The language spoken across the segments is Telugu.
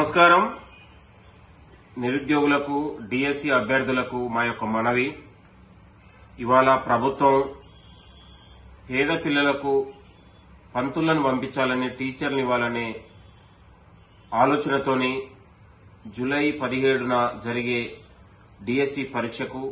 నమస్కారం నిరుద్యోగులకు డిఎస్సి అభ్యర్థులకు మా యొక్క మనవి ఇవాళ ప్రభుత్వం పేద పిల్లలకు పంతులను పంపించాలని టీచర్లు ఇవ్వాలనే ఆలోచనతోని జూలై పదిహేడున జరిగే డిఎస్సి పరీక్షకు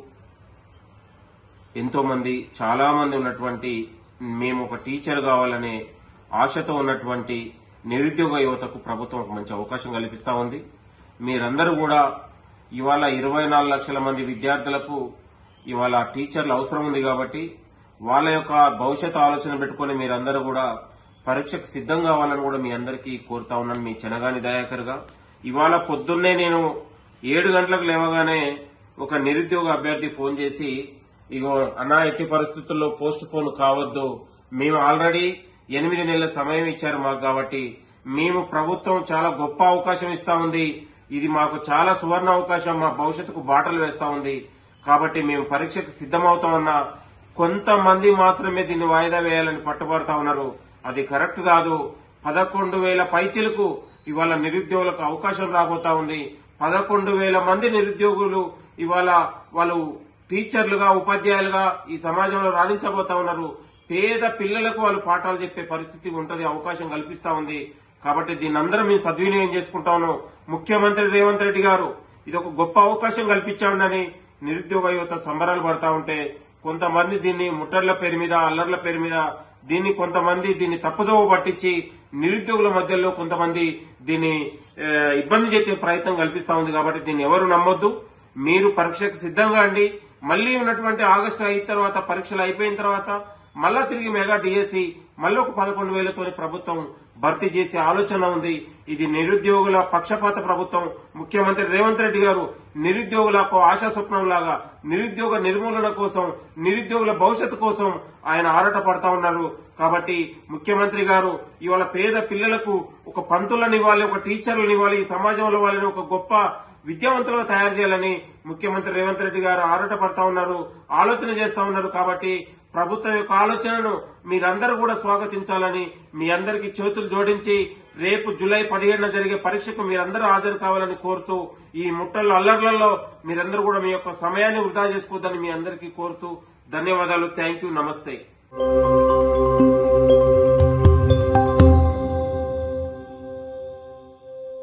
ఎంతో మంది చాలా మంది ఉన్నటువంటి మేము ఒక టీచర్ కావాలనే ఆశతో ఉన్నటువంటి నిరుద్యోగ యువతకు ప్రభుత్వం ఒక మంచి అవకాశం కల్పిస్తా ఉంది మీరందరూ కూడా ఇవాళ ఇరవై నాలుగు లక్షల మంది విద్యార్థులకు ఇవాళ టీచర్లు అవసరం ఉంది కాబట్టి వాళ్ళ యొక్క భవిష్యత్ ఆలోచన పెట్టుకుని మీరందరూ కూడా పరీక్షకు సిద్ధం కావాలని కూడా మీ అందరికీ కోరుతా ఉన్నాను మీ చెనగాని దయాకర్ గా ఇవాళ పొద్దున్నే నేను ఏడు గంటలకు లేవగానే ఒక నిరుద్యోగ అభ్యర్థి ఫోన్ చేసి ఇగో అన్నా ఎట్టి పరిస్థితుల్లో పోస్ట్ పోన్ కావద్దు మేము ఆల్రెడీ ఎనిమిది నెలల సమయం ఇచ్చారు మాకు కాబట్టి మేము ప్రభుత్వం చాలా గొప్ప అవకాశం ఇస్తా ఉంది ఇది మాకు చాలా సువర్ణ అవకాశం మా భవిష్యత్తుకు బాటలు వేస్తా ఉంది కాబట్టి మేము పరీక్షకు సిద్దమవుతామన్న కొంతమంది మాత్రమే దీన్ని వాయిదా వేయాలని పట్టుబడతా ఉన్నారు అది కరెక్ట్ కాదు పదకొండు వేల పైచిలకు ఇవాళ నిరుద్యోగులకు అవకాశం రాబోతా ఉంది పదకొండు వేల మంది నిరుద్యోగులు ఇవాళ వాళ్ళు టీచర్లుగా ఉపాధ్యాయులుగా ఈ సమాజంలో రాణించబోతా ఉన్నారు పేద పిల్లలకు వాళ్ళు పాఠాలు చెప్పే పరిస్థితి ఉంటది అవకాశం కల్పిస్తా ఉంది కాబట్టి దీన్ని అందరం మేము సద్వినియోగం చేసుకుంటా ఉన్నాం ముఖ్యమంత్రి రేవంత్ రెడ్డి గారు ఇది ఒక గొప్ప అవకాశం కల్పించామని నిరుద్యోగ యువత సంబరాలు పడతా ఉంటే కొంతమంది దీన్ని ముట్టర్ల పేరు మీద అల్లర్ల పేరు మీద దీన్ని కొంతమంది దీన్ని తప్పుదోవ పట్టించి నిరుద్యోగుల మధ్యలో కొంతమంది దీన్ని ఆ, ఇబ్బంది చేసే ప్రయత్నం కల్పిస్తా ఉంది కాబట్టి దీన్ని ఎవరు నమ్మొద్దు మీరు పరీక్షకు సిద్ధంగా అండి మళ్ళీ ఉన్నటువంటి ఆగస్టు అయిన తర్వాత పరీక్షలు అయిపోయిన తర్వాత మళ్ళా తిరిగి మెగా డిఎస్సి మళ్ళీ ఒక పదకొండు వేలతోని ప్రభుత్వం భర్తీ చేసే ఆలోచన ఉంది ఇది నిరుద్యోగుల పక్షపాత ప్రభుత్వం ముఖ్యమంత్రి రేవంత్ రెడ్డి గారు నిరుద్యోగులకు ఆశా స్వప్నం లాగా నిరుద్యోగ నిర్మూలన కోసం నిరుద్యోగుల భవిష్యత్తు కోసం ఆయన ఆరాట పడతా ఉన్నారు కాబట్టి ముఖ్యమంత్రి గారు ఇవాళ పేద పిల్లలకు ఒక పంతులను ఇవ్వాలి ఒక టీచర్లను ఇవ్వాలి ఈ సమాజంలో వాళ్ళని ఒక గొప్ప విద్యావంతులుగా తయారు చేయాలని ముఖ్యమంత్రి రేవంత్ రెడ్డి గారు ఆరాట పడతా ఉన్నారు ఆలోచన చేస్తా ఉన్నారు కాబట్టి ప్రభుత్వం యొక్క ఆలోచనను మీరందరూ కూడా స్వాగతించాలని మీ అందరికీ చేతులు జోడించి రేపు జూలై పదిహేడున జరిగే పరీక్షకు మీరందరూ హాజరు కావాలని కోరుతూ ఈ ముట్టల్లో అల్లర్లలో మీరందరూ కూడా మీ యొక్క సమయాన్ని వృధా చేసుకోవద్దని మీ అందరికీ కోరుతూ ధన్యవాదాలు థ్యాంక్ యూ నమస్తే